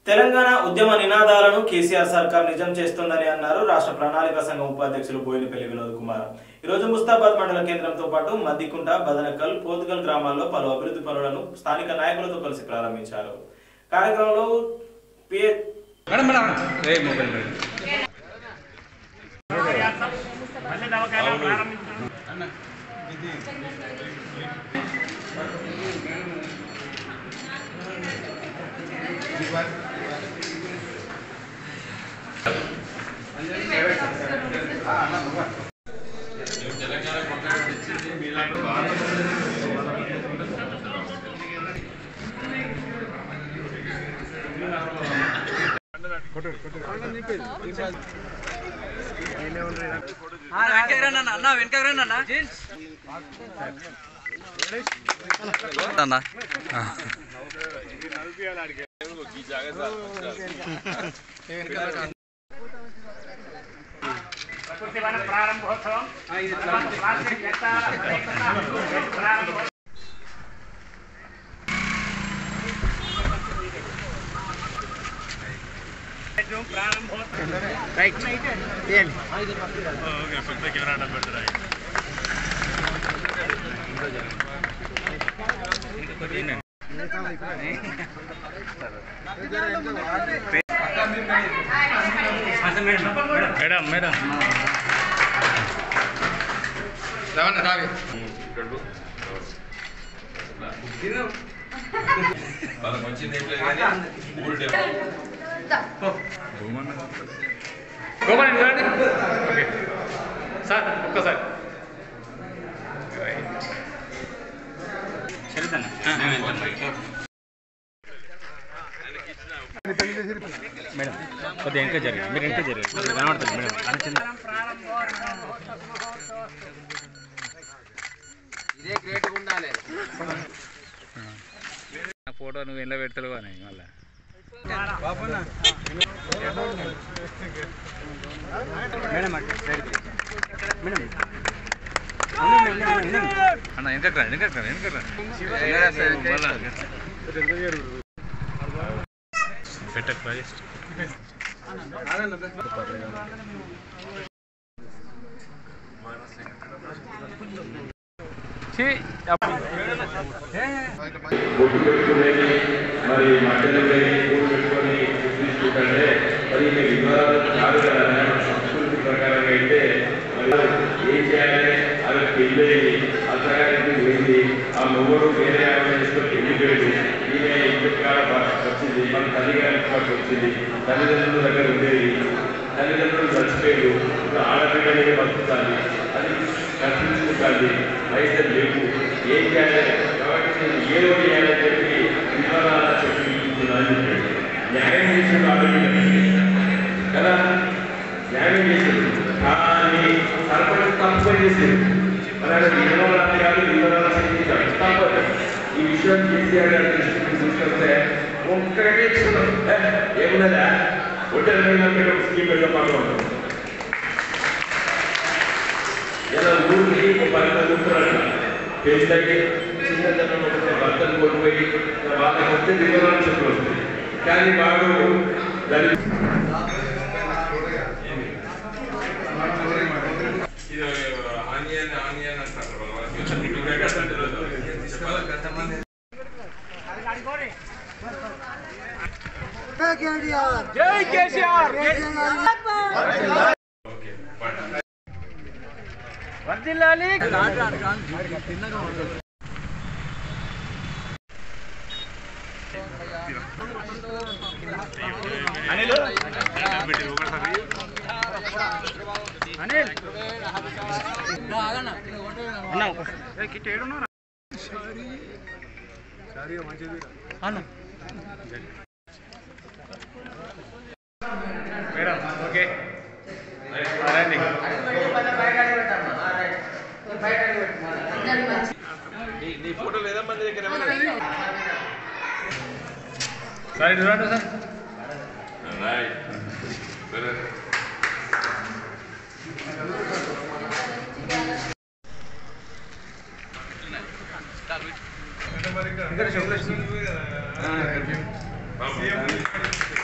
తెలంగాణ ఉద్యమ నినాదాలను కేసీఆర్ సర్కార్ నిజం చేస్తుందని అన్నారు రాష్ట్ర ప్రణాళిక సంఘం ఉపాధ్యక్షులు బోయినపల్లి వినోద్ కుమార్ ఈ రోజు ముస్తాబాద్ మండల కేంద్రంతో పాటు మద్దికుంట బదనకల్ పోతుగల్ గ్రామాల్లో పలు అభివృద్ధి పనులను స్థానిక నాయకులతో కలిసి ప్రారంభించారు కార్యక్రమంలో పిఏ మేడం మేడం ఏ మొబైల్ మేడం వెనకగ్రండి అన్న అన్న వెనకగ్రండి అన్న అన్న మేడం మేడం రవణ రావి వాళ్ళకి వచ్చింది ఏం లేదు కానీ ఊరు డెవలప్ గోపాల్ చూడండి ఓకే సార్ ఒక్కసారి మేడం కొద్దిగా వెనక జరిగింది మీరు వెనక జరిగింది మీరు కనబడుతుంది మేడం అని చిన్న నా ఫోటో నువ్వు ఎండ పెడతలేవు అని మళ్ళీ అన్న వెనకకు రండి వెనకకు రండి వెనకకు రండి పెట్టకు ప్రాజెక్ట్ బొట్టు పెట్టుకునేది మరి మధ్యలో బొట్టు పెట్టుకొని తీసుకుంటే మరి మీ వివరాలు కాదు కదా మన సంస్కృతి ప్రకారంగా అయితే మరి ఏం చేయాలి అది పెళ్ళి అత్తగారికి పోయింది ఆ మొగడు వేరే ఆమె చేసుకొని వెళ్ళిపోయాడు ఈమె ఇంటికాడ వచ్చింది మన తల్లిగారికి పాటు వచ్చింది తల్లిదండ్రుల దగ్గర ఉండేది తల్లిదండ్రులు చచ్చిపోయారు ఇప్పుడు ఆడపిల్లలే బతుకుతాను అది కట్టించుకుంటాను పైసలు లేవు ఏం చేయాలి కాబట్టి నేను ఏదో చేయాలని చెప్పి వివరాలు చెప్పి ఇస్తున్నాను అని చెప్పాడు. న్యాయం చేసిన ఆడపిల్లలకి కదా న్యాయం చేసింది కానీ సర్పంచ్ తప్పు పని చేసింది అలాగే వివరాలు కాదు వివరాలు చేయించాడు తప్పదు ఈ విషయం కేసీఆర్ గారి దృష్టికి తీసుకొస్తే ఒక్కడే చూడం ఏమున్నదా ఒడ్డల మీద ఒక స్కీమ్ పెట్టమాట ఇలా ఊరికి ఒక పది మంది ఉంటారు పెళ్ళకి చిన్నతనం ఒకటే భర్తను కొట్టుపోయి వాళ్ళకి వస్తే వివరాలు చెప్పి వస్తుంది కానీ వాడు దళిత ఇది ఆనియన్ ఆనియన్ అంటారు వాళ్ళకి ఇవే కష్టం చెప్పాలి ఓకే ఫైన్. మేడం ఓకే రండి నీ- నీ ఫోటో లేదా మన దగ్గర ఏమైనా? సార్ ఇటు రండి సార్ రైట్. సరే. ఇక్కడ శుభ్రష్ణి బాబు.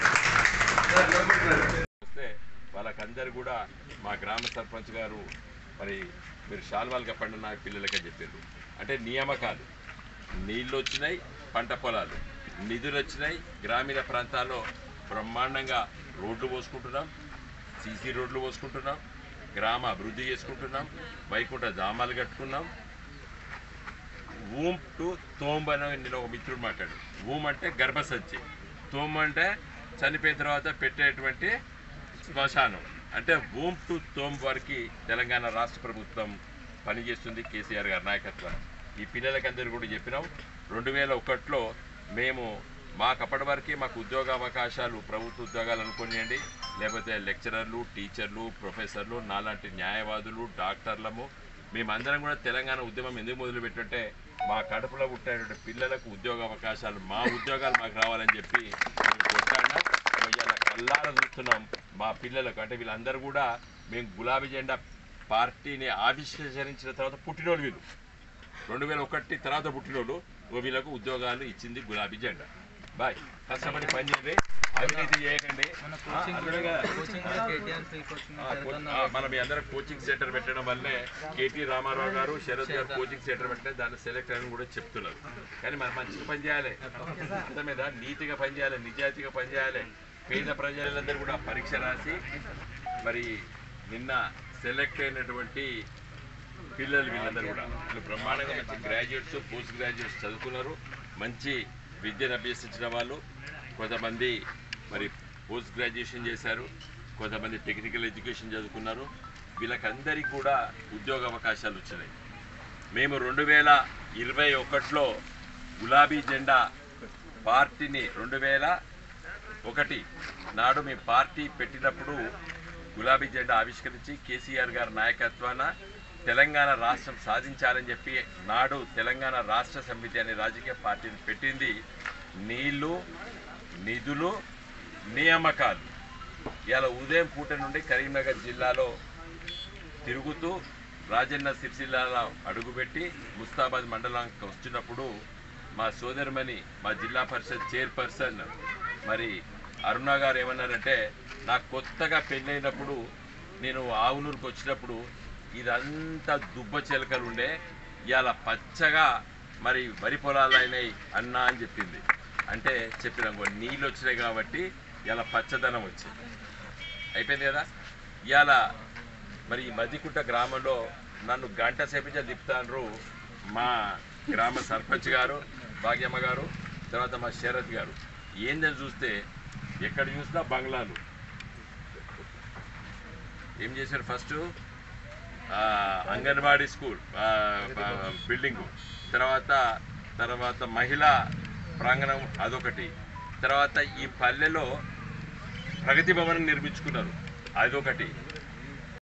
వస్తే వాళ్ళకందరూ కూడా మా గ్రామ సర్పంచ్ గారు మరి మీరు షాల్వాలు కప్పండి నా పిల్లలకే చెప్పారు అంటే నియామకాలు నీళ్ళు వచ్చినాయి పంట పొలాలు నిధులు వచ్చినాయి గ్రామీణ ప్రాంతాల్లో బ్రహ్మాండంగా రోడ్లు పోసుకుంటున్నాం సీసీ రోడ్లు పోసుకుంటున్నాం గ్రామ అభివృద్ధి చేసుకుంటున్నాం వైకుంఠ ధామాలు కట్టుకున్నాం ఊమ్ టు తోంబ్ అని నేను ఒక మిత్రుడు మాట్లాడు ఊమ్ అంటే గర్భసంచి తోంబ్ అంటే చనిపోయిన తర్వాత పెట్టేటువంటి శ్మశానం అంటే ఊమ్ టు తోంబ్ వరకు తెలంగాణ రాష్ట్ర ప్రభుత్వం పనిచేస్తుంది కేసీఆర్ గారి నాయకత్వం ఈ పిల్లలకందరూ కూడా చెప్పినాం రెండు వేల ఒకటిలో మేము మాకు అప్పటి వరకే మాకు ఉద్యోగ అవకాశాలు ప్రభుత్వ ఉద్యోగాలు అనుకోనియండి లేకపోతే లెక్చరర్లు టీచర్లు ప్రొఫెసర్లు నాలాంటి న్యాయవాదులు డాక్టర్లము మేమందరం కూడా తెలంగాణ ఉద్యమం ఎందుకు మొదలు పెట్టంటే మా కడుపులో పుట్టినటువంటి పిల్లలకు ఉద్యోగ అవకాశాలు మా ఉద్యోగాలు మాకు రావాలని చెప్పి మేము కొట్టాడినా ఇవాళ కల్లారా చూస్తున్నాం మా పిల్లలకు అంటే వీళ్ళందరూ కూడా మేము గులాబీ జెండా పార్టీని ఆవిష్కరించిన తర్వాత పుట్టినోళ్ళు వీళ్ళు రెండు వేల ఒకటి తర్వాత పుట్టినోళ్ళు ఓ వీళ్ళకు ఉద్యోగాలు ఇచ్చింది గులాబీ జెండా బాయ్ కష్టపడి పని చేయండి అవినీతి చేయకండి ఆ, ఆ, కో- ఆ, మనం మీ అందరం కోచింగ్ సెంటర్ పెట్టడం వల్లే కేటీ రామారావు గారు శరత్ గారు కోచింగ్ సెంటర్ పెట్టిన దాన్ని సెలెక్ట్ అని కూడా చెప్తున్నారు కానీ మనం మంచిగా పని చేయాలి అర్థమైందా నీతిగా పని చేయాలి నిజాయితీగా పని చేయాలి పేద ప్రజలందరూ కూడా పరీక్ష రాసి మరి నిన్న సెలెక్ట్ అయినటువంటి పిల్లలు వీళ్ళందరూ కూడా వీళ్ళు బ్రహ్మాండంగా మంచి గ్రాడ్యుయేట్స్ పోస్ట్ గ్రాడ్యుయేట్స్ చదువుకున్నారు మంచి విద్యను అభ్యసించిన వాళ్ళు కొంతమంది మరి పోస్ట్ గ్రాడ్యుయేషన్ చేశారు కొంతమంది టెక్నికల్ ఎడ్యుకేషన్ చదువుకున్నారు వీళ్ళకందరికీ కూడా ఉద్యోగ అవకాశాలు వచ్చినాయి మేము రెండు వేల ఇరవై ఒకటిలో గులాబీ జెండా పార్టీని రెండు వేల ఒకటి నాడు మీ పార్టీ పెట్టినప్పుడు గులాబీ జెండా ఆవిష్కరించి కేసీఆర్ గారి నాయకత్వాన తెలంగాణ రాష్ట్రం సాధించాలని చెప్పి నాడు తెలంగాణ రాష్ట్ర సమితి అనే రాజకీయ పార్టీని పెట్టింది నీళ్లు నిధులు నియామకాలు ఇవాళ ఉదయం పూట నుండి కరీంనగర్ జిల్లాలో తిరుగుతూ రాజన్న సిరిసిల్లాలో అడుగుపెట్టి ముస్తాబాద్ మండలానికి వచ్చినప్పుడు మా సోదరిమణి మా జిల్లా పరిషత్ చైర్పర్సన్ మరి అరుణ గారు ఏమన్నారంటే నాకు కొత్తగా పెళ్ళైనప్పుడు నేను ఆవునూరుకు వచ్చినప్పుడు ఇదంతా దుబ్బ చిలకలు ఉండే ఇవాళ పచ్చగా మరి వరి పొలాలు అయినాయి అన్నా అని చెప్పింది అంటే చెప్పినాం నీళ్ళు వచ్చినాయి కాబట్టి ఇలా పచ్చదనం వచ్చింది అయిపోయింది కదా ఇవాళ మరి ఈ మధ్యకుంట గ్రామంలో నన్ను గంట సేపించే తిప్పుతాండ్రు మా గ్రామ సర్పంచ్ గారు భాగ్యమ్మ గారు తర్వాత మా శరత్ గారు ఏందని చూస్తే ఎక్కడ చూసినా బంగ్లాలు ఏం చేశారు ఫస్ట్ అంగన్వాడీ స్కూల్ బిల్డింగు తర్వాత తర్వాత మహిళా ప్రాంగణం అదొకటి తర్వాత ఈ పల్లెలో ప్రగతి భవనం నిర్మించుకున్నారు అదొకటి